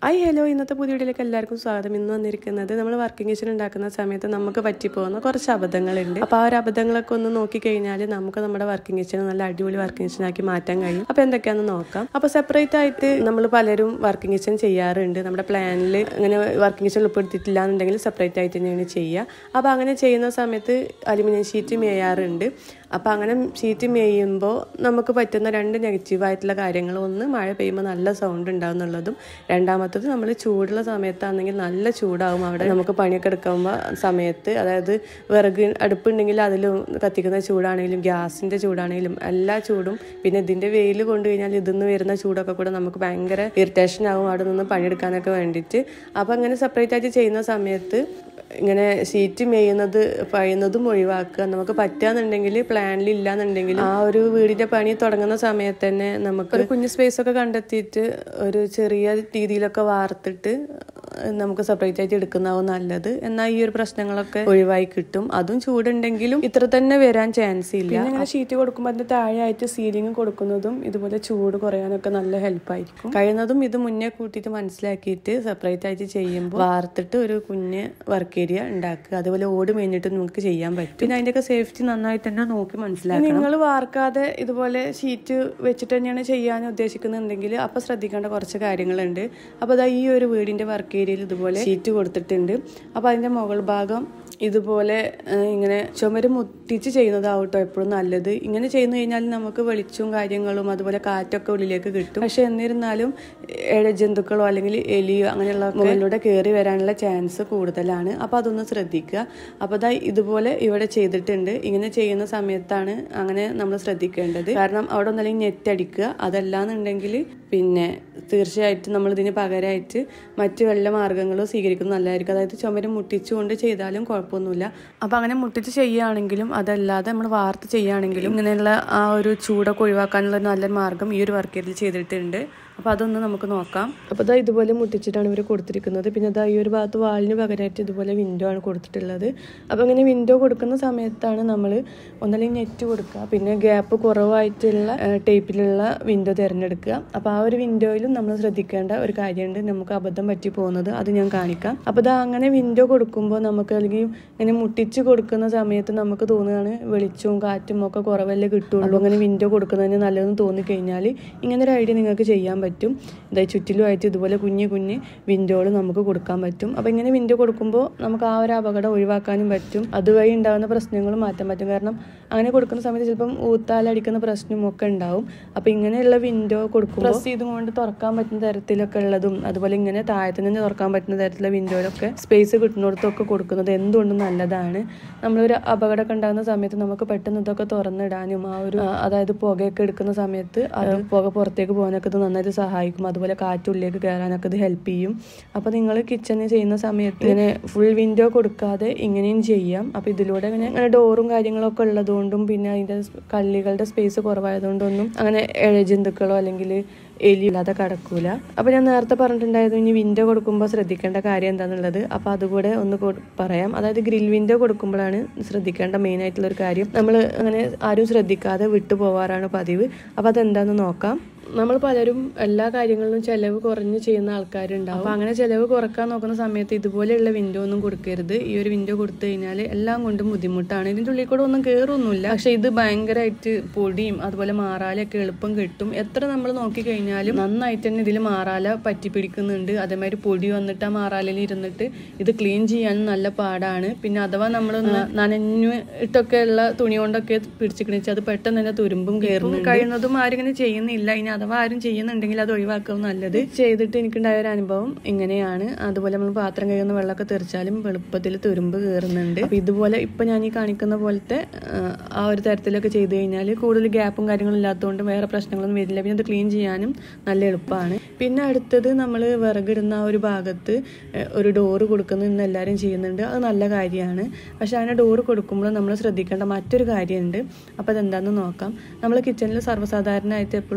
hi hello ഇന്നത്തെ പുതിയ വീഡിയോയിലേക്ക് എല്ലാവർക്കും സ്വാഗതം ഇന്ന് വന്നിരിക്കുന്നത് നമ്മൾ വർക്കിംഗ് കിച്ചൺ ഉണ്ടാക്കുന്ന സമയത്ത് നമുക്ക് പറ്റിപ്പോകുന്ന കുറച്ച് അബദ്ധങ്ങളുണ്ട് അപ്പോൾ ആ ഒരു അബദ്ധങ്ങളൊക്കെ ഒന്ന് നോക്കി കഴിഞ്ഞാൽ നമുക്ക് നമ്മുടെ വർക്കിംഗ് കിച്ചൺ നല്ല അടിപൊളി വർക്കിംഗ് കിച്ചൺ ആക്കി മാറ്റാൻ കഴിയും അപ്പോൾ എന്തൊക്കെയാണെന്ന് നോക്കാം അപ്പോൾ സെപ്പറേറ്റ് ആയിട്ട് നമ്മൾ പലരും വർക്കിംഗ് കിച്ചൺ ചെയ്യാറുണ്ട് നമ്മുടെ പ്ലാനിൽ ഇങ്ങനെ വർക്കിംഗ് കിച്ചൺ ഉൾപ്പെടുത്തിയിട്ടില്ല എന്നുണ്ടെങ്കിൽ സെപ്പറേറ്റ് ആയിട്ട് തന്നെയാണ് ചെയ്യുക അപ്പോൾ അങ്ങനെ ചെയ്യുന്ന സമയത്ത് അലുമിനിയം ഷീറ്റ് മേയാറുണ്ട് അപ്പോൾ അങ്ങനെ ഷീറ്റ് മേയുമ്പോൾ നമുക്ക് പറ്റുന്ന രണ്ട് നെഗറ്റീവായിട്ടുള്ള കാര്യങ്ങൾ ഒന്ന് മഴ പെയ്യുമ്പോൾ നല്ല സൗണ്ട് ഉണ്ടാവും എന്നുള്ളതും രണ്ടാമത്തത് നമ്മൾ ചൂടുള്ള സമയത്താണെങ്കിൽ നല്ല ചൂടാവും അവിടെ നമുക്ക് പണിയൊക്കെ എടുക്കുമ്പോൾ സമയത്ത് അതായത് വിറക് അടുപ്പുണ്ടെങ്കിൽ അതിൽ കത്തിക്കുന്ന ചൂടാണെങ്കിലും ഗ്യാസിൻ്റെ ചൂടാണെങ്കിലും എല്ലാ ചൂടും പിന്നെ ഇതിൻ്റെ വെയിൽ കൊണ്ടു കഴിഞ്ഞാൽ ഇതിൽ നിന്ന് വരുന്ന ചൂടൊക്കെ കൂടെ നമുക്ക് ഭയങ്കര ഇറിറ്റേഷൻ ആവും അവിടെ നിന്ന് പണിയെടുക്കാനൊക്കെ വേണ്ടിയിട്ട് അപ്പോൾ അങ്ങനെ സെപ്പറേറ്റ് ആയിട്ട് ചെയ്യുന്ന സമയത്ത് ഇങ്ങനെ സീറ്റ് മേയുന്നത് പഴുന്നതും ഒഴിവാക്കുക നമുക്ക് പറ്റാന്നുണ്ടെങ്കിൽ പ്ലാനിൽ ഇല്ലാന്നുണ്ടെങ്കിൽ ആ ഒരു വീടിന്റെ പണി തുടങ്ങുന്ന സമയത്ത് തന്നെ നമുക്ക് ഒരു കുഞ്ഞു സ്പേസ് ഒക്കെ കണ്ടെത്തിയിട്ട് ഒരു ചെറിയ രീതിയിലൊക്കെ വാർത്തിട്ട് നമുക്ക് സെപ്പറേറ്റ് ആയിട്ട് എടുക്കുന്നതാവും നല്ലത് എന്നാൽ ഈ ഒരു പ്രശ്നങ്ങളൊക്കെ ഒഴിവായി കിട്ടും അതും ചൂടുണ്ടെങ്കിലും ഇത്ര തന്നെ വരാൻ ചാൻസ് ഇല്ല പിന്നെ ഇങ്ങനെ ഷീറ്റ് കൊടുക്കുമ്പോൾ അതിന്റെ താഴെയായിട്ട് സീലിംഗ് കൊടുക്കുന്നതും ഇതുപോലെ ചൂട് കുറയാനൊക്കെ നല്ല ഹെൽപ്പായിരിക്കും കഴിയുന്നതും ഇത് മുന്നേ കൂട്ടിയിട്ട് മനസ്സിലാക്കിയിട്ട് സെപ്പറേറ്റ് ആയിട്ട് ചെയ്യുമ്പോൾ വാർത്തിട്ട് ഒരു കുഞ്ഞ് വർക്ക് ഏരിയ ഉണ്ടാക്കുക അതുപോലെ ഓട് മേഞ്ഞിട്ട് നമുക്ക് ചെയ്യാൻ പറ്റും പിന്നെ അതിൻ്റെയൊക്കെ സേഫ്റ്റി നന്നായിട്ട് തന്നെ നോക്കി മനസ്സിലാക്കണം നിങ്ങൾ വാർക്കാതെ ഇതുപോലെ ഷീറ്റ് വെച്ചിട്ട് തന്നെയാണ് ചെയ്യാൻ ഉദ്ദേശിക്കുന്നുണ്ടെങ്കിൽ അപ്പോൾ ശ്രദ്ധിക്കേണ്ട കുറച്ച് കാര്യങ്ങളുണ്ട് അപ്പോൾ അതാ ഈ ഒരു വീടിൻ്റെ വർക്ക് ഏരിയയിൽ ഇതുപോലെ ഷീറ്റ് കൊടുത്തിട്ടുണ്ട് അപ്പോൾ അതിൻ്റെ മുകൾ ഭാഗം ഇതുപോലെ ഇങ്ങനെ ചുമര് മുട്ടിച്ച് ചെയ്യുന്നതാവട്ടോ എപ്പോഴും നല്ലത് ഇങ്ങനെ ചെയ്യുന്നു കഴിഞ്ഞാൽ നമുക്ക് വെളിച്ചവും കാര്യങ്ങളും അതുപോലെ കാറ്റൊക്കെ ഉള്ളിലേക്ക് കിട്ടും പക്ഷെ എന്നിരുന്നാലും ഇഴജന്തുക്കളോ അല്ലെങ്കിൽ എലിയോ അങ്ങനെയുള്ള മുകളിലൂടെ കയറി വരാനുള്ള ചാൻസ് കൂടുതലാണ് അപ്പോൾ അതൊന്ന് ശ്രദ്ധിക്കുക അപ്പോൾ അതാ ഇതുപോലെ ഇവിടെ ചെയ്തിട്ടുണ്ട് ഇങ്ങനെ ചെയ്യുന്ന സമയത്താണ് അങ്ങനെ നമ്മൾ ശ്രദ്ധിക്കേണ്ടത് കാരണം അവിടെ ഒന്നല്ലെങ്കിൽ നെറ്റ് അടിക്കുക അതല്ലാന്നുണ്ടെങ്കിൽ പിന്നെ തീർച്ചയായിട്ടും നമ്മൾ ഇതിന് പകരമായിട്ട് മറ്റു വല്ല മാർഗ്ഗങ്ങളോ സ്വീകരിക്കുന്നത് നല്ലതായിരിക്കും അതായത് ചുമര് മുട്ടിച്ചുകൊണ്ട് ചെയ്താലും കുഴപ്പമൊന്നുമില്ല അപ്പോൾ അങ്ങനെ മുട്ടിച്ച് ചെയ്യുകയാണെങ്കിലും അതല്ലാതെ നമ്മൾ വാർത്ത് ചെയ്യുകയാണെങ്കിലും ഇങ്ങനെയുള്ള ആ ഒരു ചൂടൊക്കെ ഒഴിവാക്കാനുള്ള നല്ല മാർഗ്ഗം ഈ ഒരു വർക്ക് ഏരിയയിൽ ചെയ്തിട്ടുണ്ട് അപ്പോൾ അതൊന്ന് നമുക്ക് നോക്കാം അപ്പോൾ ഇതാ ഇതുപോലെ മുട്ടിച്ചിട്ടാണ് ഇവർ കൊടുത്തിരിക്കുന്നത് പിന്നെ ഇതാ ഈ ഒരു ഭാഗത്ത് വാളിന് പകരമായിട്ട് ഇതുപോലെ വിൻഡോ ആണ് കൊടുത്തിട്ടുള്ളത് അപ്പോൾ അങ്ങനെ വിൻഡോ കൊടുക്കുന്ന സമയത്താണ് നമ്മൾ ഒന്നല്ലെങ്കിൽ നെറ്റ് കൊടുക്കുക പിന്നെ ഗ്യാപ്പ് കുറവായിട്ടുള്ള ടൈപ്പിലുള്ള വിൻഡോ തിരഞ്ഞെടുക്കുക അപ്പോൾ ആ ഒരു വിൻഡോയിലും നമ്മൾ ശ്രദ്ധിക്കേണ്ട ഒരു കാര്യമുണ്ട് നമുക്ക് അബദ്ധം പറ്റി പോകുന്നത് അത് ഞാൻ കാണിക്കാം അപ്പോൾ ഇതാ അങ്ങനെ വിൻഡോ കൊടുക്കുമ്പോൾ നമുക്ക് അല്ലെങ്കിൽ ഇങ്ങനെ മുട്ടിച്ച് കൊടുക്കുന്ന സമയത്ത് നമുക്ക് തോന്നുകയാണ് വെളിച്ചവും കാറ്റും ഒക്കെ കുറവല്ലേ കിട്ടുള്ളൂ അങ്ങനെ വിൻഡോ കൊടുക്കുന്നതിന് നല്ലതെന്ന് തോന്നിക്കഴിഞ്ഞാൽ ഇങ്ങനെ ഒരു ഐഡിയ നിങ്ങൾക്ക് ചെയ്യാൻ പറ്റും ഇതായി ചുറ്റിലുമായിട്ട് ഇതുപോലെ കുഞ്ഞ് കുഞ്ഞ് വിൻഡോകൾ നമുക്ക് കൊടുക്കാൻ പറ്റും അപ്പോൾ ഇങ്ങനെ വിൻഡോ കൊടുക്കുമ്പോൾ നമുക്ക് ആ ഒരു അപകടം ഒഴിവാക്കാനും പറ്റും അതുവഴി ഉണ്ടാകുന്ന പ്രശ്നങ്ങളും മാറ്റാൻ പറ്റും കാരണം അങ്ങനെ കൊടുക്കുന്ന സമയത്ത് ചിലപ്പം ഊത്താലടിക്കുന്ന പ്രശ്നവും ഒക്കെ ഉണ്ടാവും അപ്പോൾ ഇങ്ങനെയുള്ള വിൻഡോ കൊടുക്കുമ്പോൾ പ്രസ് ചെയ്തുകൊണ്ട് തുറക്കാൻ പറ്റുന്ന തരത്തിലൊക്കെ ഉള്ളതും അതുപോലെ ഇങ്ങനെ താഴത്തു നിന്ന് തുറക്കാൻ പറ്റുന്ന തരത്തിലുള്ള വിൻഡോയിലൊക്കെ സ്പേസ് കിട്ടുന്നിടത്തൊക്കെ കൊടുക്കുന്നത് എന്തുകൊണ്ടും നല്ലതാണ് നമ്മളൊരു അപകടമൊക്കെ ഉണ്ടാകുന്ന സമയത്ത് നമുക്ക് പെട്ടെന്ന് ഇതൊക്കെ തുറന്നിടാനും ആ ഒരു അതായത് പുകയൊക്കെ എടുക്കുന്ന സമയത്ത് അത് പുക പുറത്തേക്ക് പോകാനൊക്കെ ഇത് നന്നായിട്ട് സഹായിക്കും അതുപോലെ കാറ്റുള്ളിലേക്ക് കയറാനൊക്കെ ഇത് ഹെൽപ്പ് ചെയ്യും അപ്പോൾ നിങ്ങൾ കിച്ചണിൽ ചെയ്യുന്ന സമയത്ത് ഇങ്ങനെ ഫുൾ വിൻഡോ കൊടുക്കാതെ ഇങ്ങനെയും ചെയ്യാം അപ്പോൾ ഇതിലൂടെ ഇങ്ങനെ അങ്ങനെ ഡോറും കാര്യങ്ങളൊക്കെ ഉള്ളതുകൊണ്ടും പിന്നെ അതിൻ്റെ കള്ളികളുടെ സ്പേസ് കുറവായതുകൊണ്ടൊന്നും അങ്ങനെ ഇഴജന്തുക്കളോ അല്ലെങ്കിൽ എലി ഇല്ലാതെ കിടക്കൂല അപ്പോൾ ഞാൻ നേരത്തെ പറഞ്ഞിട്ടുണ്ടായിരുന്നു ഇനി വിൻഡോ കൊടുക്കുമ്പോൾ ശ്രദ്ധിക്കേണ്ട കാര്യം എന്താണെന്നുള്ളത് അപ്പോൾ അതുകൂടെ ഒന്ന് പറയാം അതായത് ഗ്രിൽ വിൻഡോ കൊടുക്കുമ്പോഴാണ് ശ്രദ്ധിക്കേണ്ട മെയിൻ ആയിട്ടുള്ള ഒരു കാര്യം നമ്മൾ അങ്ങനെ ആരും ശ്രദ്ധിക്കാതെ വിട്ടു പോവാറാണ് പതിവ് അപ്പോൾ അതെന്താണെന്ന് നോക്കാം നമ്മൾ പലരും എല്ലാ കാര്യങ്ങളിലും ചെലവ് കുറഞ്ഞ് ചെയ്യുന്ന ആൾക്കാരുണ്ടാവും അപ്പോൾ അങ്ങനെ ചെലവ് കുറക്കാൻ നോക്കുന്ന സമയത്ത് ഇതുപോലെയുള്ള വിൻഡോ ഒന്നും കൊടുക്കരുത് ഈ ഒരു വിൻഡോ കൊടുത്തു കഴിഞ്ഞാൽ എല്ലാം കൊണ്ടും ബുദ്ധിമുട്ടാണ് ഇതിൻ്റെ ഉള്ളിൽ കൂടെ ഒന്നും കയറൊന്നുമില്ല പക്ഷെ ഇത് ഭയങ്കരമായിട്ട് പൊടിയും അതുപോലെ മാറാലൊക്കെ എളുപ്പം കിട്ടും എത്ര നമ്മൾ നോക്കിക്കഴിഞ്ഞാലും നന്നായിട്ട് തന്നെ ഇതിൽ മാറാല പറ്റി പിടിക്കുന്നുണ്ട് അതേമാതിരി പൊടി വന്നിട്ട് ആ മാറാലയിൽ ഇരുന്നിട്ട് ഇത് ക്ലീൻ ചെയ്യാനും നല്ല പാടാണ് പിന്നെ അഥവാ നമ്മളൊന്ന് നനഞ്ഞു ഇട്ടൊക്കെ ഉള്ള തുണി കൊണ്ടൊക്കെ പിടിച്ചിക്കണിച്ച് അത് പെട്ടെന്ന് തന്നെ തുരുമ്പും കയറുന്നു കഴിയുന്നതും ആരും ഇങ്ങനെ ചെയ്യുന്നില്ല ഇനി അഥവാ ആരും ചെയ്യുന്നുണ്ടെങ്കിൽ അത് ഒഴിവാക്കുക നല്ലത് ചെയ്തിട്ട് എനിക്കുണ്ടായ ഒരു അനുഭവം ഇങ്ങനെയാണ് അതുപോലെ നമ്മൾ പാത്രം കഴുകുന്ന വെള്ളമൊക്കെ തെറിച്ചാലും എളുപ്പത്തിൽ തുരുമ്പ് കയറുന്നുണ്ട് അപ്പൊ ഇതുപോലെ ഇപ്പൊ ഞാൻ ഈ കാണിക്കുന്ന പോലത്തെ ആ ഒരു തരത്തിലൊക്കെ ചെയ്ത് കഴിഞ്ഞാൽ കൂടുതൽ ഗ്യാപ്പും കാര്യങ്ങളും ഇല്ലാത്തതുകൊണ്ട് വേറെ പ്രശ്നങ്ങളൊന്നും വരില്ല പിന്നെ അത് ക്ലീൻ ചെയ്യാനും നല്ല എളുപ്പമാണ് പിന്നെ അടുത്തത് നമ്മൾ വിറകിടുന്ന ആ ഒരു ഭാഗത്ത് ഒരു ഡോറ് കൊടുക്കുന്നത് ഇന്ന് എല്ലാവരും ചെയ്യുന്നുണ്ട് അത് നല്ല കാര്യമാണ് പക്ഷെ അങ്ങനെ ഡോറ് കൊടുക്കുമ്പോൾ നമ്മൾ ശ്രദ്ധിക്കേണ്ട മറ്റൊരു കാര്യമുണ്ട് അപ്പോൾ അതെന്താണെന്ന് നോക്കാം നമ്മൾ കിച്ചണിൽ സർവ്വസാധാരണയായിട്ട് എപ്പോഴും വെള്ളത്തിൽ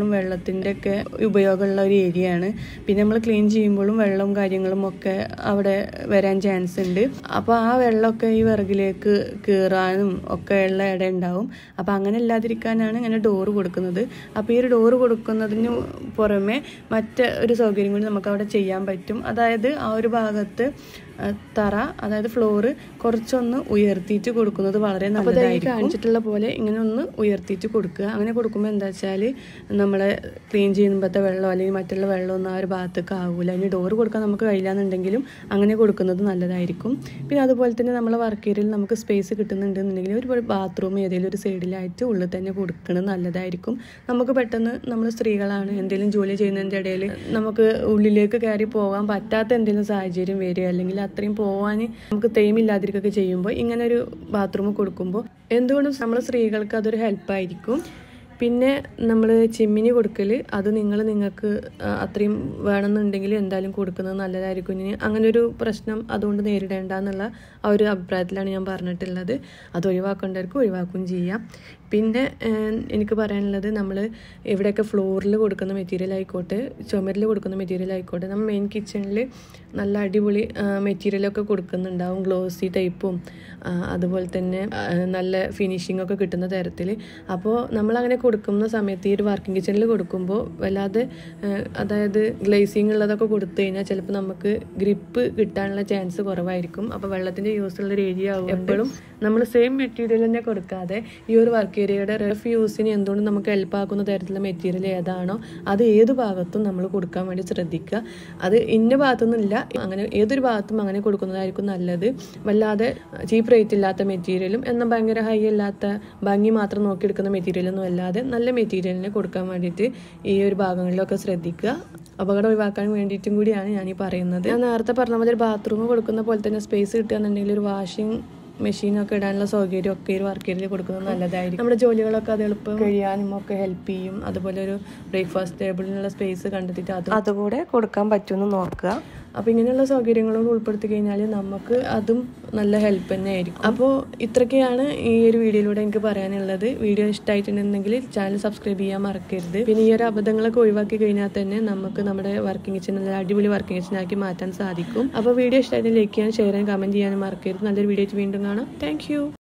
വെള്ളത്തിൻ്റെ ഒക്കെ ഉപയോഗമുള്ള ഒരു ഏരിയ ആണ് പിന്നെ നമ്മൾ ക്ലീൻ ചെയ്യുമ്പോഴും വെള്ളവും കാര്യങ്ങളും ഒക്കെ അവിടെ വരാൻ ചാൻസ് ഉണ്ട് അപ്പോൾ ആ വെള്ളമൊക്കെ ഈ വിറകിലേക്ക് കീറാനും ഒക്കെ ഉള്ള ഇട ഉണ്ടാവും അപ്പോൾ അങ്ങനെ ഇല്ലാതിരിക്കാനാണ് ഇങ്ങനെ ഡോറ് കൊടുക്കുന്നത് അപ്പോൾ ഈ ഒരു ഡോറ് കൊടുക്കുന്നതിന് പുറമെ മറ്റ് ഒരു സൗകര്യം കൂടി നമുക്ക് അവിടെ ചെയ്യാൻ പറ്റും അതായത് ആ ഒരു ഭാഗത്ത് ആ, തറ അതായത് ഫ്ലോറ് കുറച്ചൊന്ന് ഉയർത്തിയിട്ട് കൊടുക്കുന്നത് വളരെ നല്ലതായിരിക്കും കാണിച്ചിട്ടുള്ള പോലെ ഇങ്ങനെ ഒന്ന് ഉയർത്തിയിട്ട് കൊടുക്കുക അങ്ങനെ കൊടുക്കുമ്പോൾ എന്താ വെച്ചാൽ നമ്മളെ ക്ലീൻ ചെയ്യുമ്പോഴത്തെ വെള്ളം അല്ലെങ്കിൽ മറ്റുള്ള വെള്ളമൊന്നും ആ ഒരു ഭാഗത്തേക്ക് ആവില്ല ഇനി ഡോറ് കൊടുക്കാൻ നമുക്ക് കഴിയില്ലാന്നുണ്ടെങ്കിലും അങ്ങനെ കൊടുക്കുന്നത് നല്ലതായിരിക്കും പിന്നെ അതുപോലെ തന്നെ നമ്മളെ വർക്ക് ഏരിയയിൽ നമുക്ക് സ്പേസ് കിട്ടുന്നുണ്ടെന്നുണ്ടെങ്കിൽ ഒരു ബാത്റൂം ഏതെങ്കിലും ഒരു സൈഡിലായിട്ട് ഉള്ളിൽ തന്നെ കൊടുക്കുന്നത് നല്ലതായിരിക്കും നമുക്ക് പെട്ടെന്ന് നമ്മൾ സ്ത്രീകളാണ് എന്തെങ്കിലും ജോലി ചെയ്യുന്നതിൻ്റെ ഇടയിൽ നമുക്ക് ഉള്ളിലേക്ക് കയറി പോകാൻ പറ്റാത്ത എന്തെങ്കിലും സാഹചര്യം വരിക അല്ലെങ്കിൽ അത്രയും പോകാൻ നമുക്ക് തെയ്മില്ലാതിരിക്കുകയൊക്കെ ചെയ്യുമ്പോൾ ഇങ്ങനെ ഒരു ബാത്റൂം കൊടുക്കുമ്പോൾ എന്തുകൊണ്ടും നമ്മൾ സ്ത്രീകൾക്ക് അതൊരു ഹെൽപ്പായിരിക്കും പിന്നെ നമ്മൾ ചിമ്മിനി കൊടുക്കൽ അത് നിങ്ങൾ നിങ്ങൾക്ക് ആ, അത്രയും വേണമെന്നുണ്ടെങ്കിൽ എന്തായാലും കൊടുക്കുന്നത് നല്ലതായിരിക്കും ഇനി അങ്ങനെ ഒരു പ്രശ്നം അതുകൊണ്ട് നേരിടേണ്ട എന്നുള്ള ആ ഒരു അഭിപ്രായത്തിലാണ് ഞാൻ പറഞ്ഞിട്ടുള്ളത് അത് ഒഴിവാക്കേണ്ടവർക്ക് ഒഴിവാക്കുകയും ചെയ്യാം പിന്നെ ഏഹ്, എനിക്ക് പറയാനുള്ളത് നമ്മൾ എവിടെയൊക്കെ ഫ്ലോറിൽ കൊടുക്കുന്ന മെറ്റീരിയൽ ആയിക്കോട്ടെ ചുമരിൽ കൊടുക്കുന്ന മെറ്റീരിയൽ ആയിക്കോട്ടെ നമ്മൾ മെയിൻ കിച്ചണിൽ നല്ല അടിപൊളി മെറ്റീരിയലൊക്കെ കൊടുക്കുന്നുണ്ടാവും ഗ്ലോസി ടൈപ്പും അതുപോലെ തന്നെ ആ, നല്ല ഫിനിഷിംഗ് ഒക്കെ കിട്ടുന്ന തരത്തിൽ അപ്പോൾ നമ്മളങ്ങനെ കൊടുക്കുന്ന സമയത്ത് ഈ ഒരു വർക്കിംഗ് കിച്ചണിൽ കൊടുക്കുമ്പോൾ വല്ലാതെ ആ, അതായത് ഗ്ലേസിങ് ഉള്ളതൊക്കെ കൊടുത്തു കഴിഞ്ഞാൽ ചിലപ്പോൾ നമുക്ക് ഗ്രിപ്പ് കിട്ടാനുള്ള ചാൻസ് കുറവായിരിക്കും അപ്പോൾ വെള്ളത്തിൻ്റെ യൂസ് ഉള്ള ഒരു ഏരിയ ആവും എപ്പോഴും നമ്മൾ സെയിം മെറ്റീരിയൽ തന്നെ കൊടുക്കാതെ ഈ ഒരു വർക്ക് ഏരിയയുടെ റഫ് യൂസിന് എന്തുകൊണ്ട് നമുക്ക് ഹെൽപ്പ് ആക്കുന്ന തരത്തിലുള്ള മെറ്റീരിയൽ ഏതാണോ അത് ഏത് ഭാഗത്തും നമ്മൾ കൊടുക്കാൻ വേണ്ടി ശ്രദ്ധിക്കുക അത് ഇന്ന ഭാഗത്തുനിന്നില്ല അങ്ങനെ ഏതൊരു ഭാഗത്തും അങ്ങനെ കൊടുക്കുന്നതായിരിക്കും നല്ലത് വല്ലാതെ ചീപ്പ് റേറ്റ് ഇല്ലാത്ത മെറ്റീരിയലും എന്നാൽ ഭയങ്കര ഹൈ അല്ലാത്ത ഭംഗി മാത്രം നോക്കിയെടുക്കുന്ന മെറ്റീരിയലൊന്നും അല്ലാതെ നല്ല മെറ്റീരിയലിനെ കൊടുക്കാൻ വേണ്ടിയിട്ട് ഈ ഒരു ഭാഗങ്ങളിലൊക്കെ ശ്രദ്ധിക്കുക അപകടം ഒഴിവാക്കാൻ വേണ്ടിയിട്ടും കൂടിയാണ് ഞാൻ ഈ പറയുന്നത് ഞാൻ നേരത്തെ പറഞ്ഞ പോലെ ഒരു ബാത്റൂം കൊടുക്കുന്ന പോലെ തന്നെ സ്പേസ് കിട്ടുകയെന്നുണ്ടെങ്കിൽ ഒരു വാഷിംഗ് മെഷീനൊക്കെ ഇടാനുള്ള സൗകര്യം ഒക്കെ ഒരു വർക്ക് ഏരിയയിൽ കൊടുക്കുന്നത് നല്ലതായിരിക്കും നമ്മുടെ ജോലികളൊക്കെ അത് എളുപ്പം കഴിയാനും ഒക്കെ ഹെൽപ്പ് ചെയ്യും അതുപോലെ ഒരു ബ്രേക്ക്ഫാസ്റ്റ് ടേബിളിനുള്ള സ്പേസ് കണ്ടെത്തിയിട്ട് അത് അതുകൂടെ കൊടുക്കാൻ പറ്റുമെന്ന് നോക്കുക അപ്പോൾ ഇങ്ങനെയുള്ള സൗകര്യങ്ങളും ഉൾപ്പെടുത്തി കഴിഞ്ഞാൽ നമുക്ക് അതും നല്ല ഹെൽപ്പ് തന്നെ ആയിരിക്കും അപ്പോൾ ഇത്രയൊക്കെയാണ് ഈ ഒരു വീഡിയോയിലൂടെ എനിക്ക് പറയാനുള്ളത് വീഡിയോ ഇഷ്ടമായിട്ടുണ്ടെങ്കിൽ ചാനൽ സബ്സ്ക്രൈബ് ചെയ്യാൻ മറക്കരുത് പിന്നെ ഈ ഒരു അബദ്ധങ്ങളൊക്കെ ഒഴിവാക്കി കഴിഞ്ഞാൽ തന്നെ നമുക്ക് നമ്മുടെ വർക്കിംഗ് കിച്ചൺ നല്ല അടിപൊളി വർക്കിംഗ് കിച്ചൺ ആക്കി മാറ്റാൻ സാധിക്കും അപ്പോൾ വീഡിയോ ഇഷ്ടമായിട്ട് ലൈക്ക് ചെയ്യാൻ ഷെയർ ചെയ്യാൻ കമൻറ്റ് ചെയ്യാനും മറക്കരുത് നല്ലൊരു വീഡിയോ ആയിട്ട് വീണ്ടും കാണാം താങ്ക്